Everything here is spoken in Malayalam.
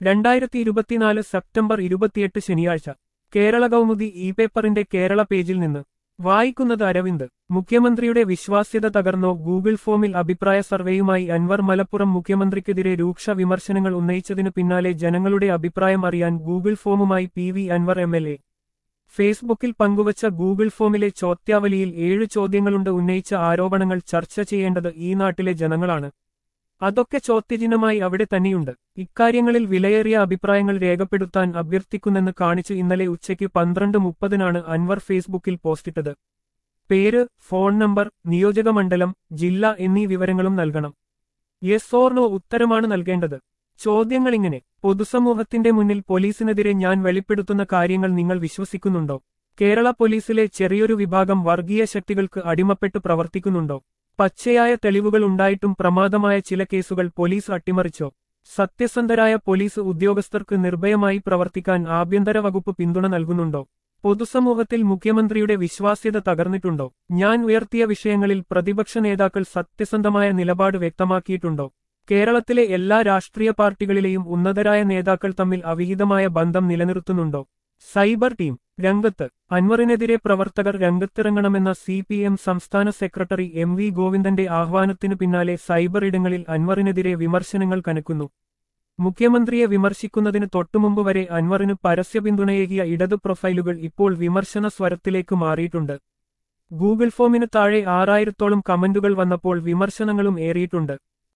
രണ്ടായിരത്തി ഇരുപത്തിനാല് സെപ്റ്റംബർ ഇരുപത്തിയെട്ട് ശനിയാഴ്ച കേരള കൗമുദി ഇ പേപ്പറിന്റെ കേരള പേജിൽ നിന്ന് വായിക്കുന്നത് അരവിന്ദ് മുഖ്യമന്ത്രിയുടെ വിശ്വാസ്യത തകർന്നോ ഗൂഗിൾ ഫോമിൽ അഭിപ്രായ സർവേയുമായി അൻവർ മലപ്പുറം മുഖ്യമന്ത്രിക്കെതിരെ രൂക്ഷ വിമർശനങ്ങൾ ഉന്നയിച്ചതിനു പിന്നാലെ ജനങ്ങളുടെ അഭിപ്രായം അറിയാൻ ഗൂഗിൾ ഫോമുമായി P V Anvar M L A ഫേസ്ബുക്കിൽ പങ്കുവച്ച ഗൂഗിൾ ഫോമിലെ ചോദ്യാവലിയിൽ ഏഴ് ചോദ്യങ്ങളുണ്ട് ഉന്നയിച്ച ആരോപണങ്ങൾ ചർച്ച ചെയ്യേണ്ടത് ഈ നാട്ടിലെ ജനങ്ങളാണ് അതൊക്കെ ചോദ്യചിഹ്നമായി അവിടെ തന്നെയുണ്ട് ഇക്കാര്യങ്ങളിൽ വിലയേറിയ അഭിപ്രായങ്ങൾ രേഖപ്പെടുത്താൻ അഭ്യർത്ഥിക്കുന്നെന്ന് കാണിച്ച് ഇന്നലെ ഉച്ചയ്ക്ക് പന്ത്രണ്ട് മുപ്പതിനാണ് അൻവർ ഫേസ്ബുക്കിൽ പോസ്റ്റിട്ടത് പേര് ഫോൺ നമ്പർ നിയോജകമണ്ഡലം ജില്ല എന്നീ വിവരങ്ങളും നൽകണം യെസ് ഓർ നോ ഉത്തരമാണ് നൽകേണ്ടത് ചോദ്യങ്ങളിങ്ങനെ പൊതുസമൂഹത്തിന്റെ മുന്നിൽ പോലീസിനെതിരെ ഞാൻ വെളിപ്പെടുത്തുന്ന കാര്യങ്ങൾ നിങ്ങൾ വിശ്വസിക്കുന്നുണ്ടോ കേരള പോലീസിലെ ചെറിയൊരു വിഭാഗം വർഗീയ ശക്തികൾക്ക് അടിമപ്പെട്ട് പ്രവർത്തിക്കുന്നുണ്ടോ പച്ചയായ തെളിവുകൾ ഉണ്ടായിട്ടും പ്രമാദമായ ചില കേസുകൾ പോലീസ് അട്ടിമറിച്ചോ സത്യസന്ധരായ പോലീസ് ഉദ്യോഗസ്ഥർക്ക് നിർഭയമായി പ്രവർത്തിക്കാൻ ആഭ്യന്തര വകുപ്പ് പിന്തുണ നൽകുന്നുണ്ടോ പൊതുസമൂഹത്തിൽ മുഖ്യമന്ത്രിയുടെ വിശ്വാസ്യത തകർന്നിട്ടുണ്ടോ ഞാൻ ഉയർത്തിയ വിഷയങ്ങളിൽ പ്രതിപക്ഷ നേതാക്കൾ സത്യസന്ധമായ നിലപാട് വ്യക്തമാക്കിയിട്ടുണ്ടോ കേരളത്തിലെ എല്ലാ രാഷ്ട്രീയ പാർട്ടികളിലെയും ഉന്നതരായ നേതാക്കൾ തമ്മിൽ അവിഹിതമായ ബന്ധം നിലനിർത്തുന്നുണ്ടോ സൈബർ ടീം രംഗത്ത് അൻവറിനെതിരെ പ്രവർത്തകർ രംഗത്തിറങ്ങണമെന്ന സി പി എം സംസ്ഥാന സെക്രട്ടറി എം വി ഗോവിന്ദന്റെ ആഹ്വാനത്തിനു പിന്നാലെ സൈബർ ഇടങ്ങളിൽ അൻവറിനെതിരെ വിമർശനങ്ങൾ കനക്കുന്നു മുഖ്യമന്ത്രിയെ വിമർശിക്കുന്നതിന് തൊട്ടുമുമ്പ് വരെ അൻവറിന് പരസ്യ പിന്തുണയേകിയ ഇടതു പ്രൊഫൈലുകൾ ഇപ്പോൾ വിമർശന സ്വരത്തിലേക്ക് മാറിയിട്ടുണ്ട് ഗൂഗിൾ ഫോമിന് താഴെ ആറായിരത്തോളം കമന്റുകൾ വന്നപ്പോൾ വിമർശനങ്ങളും ഏറിയിട്ടുണ്ട്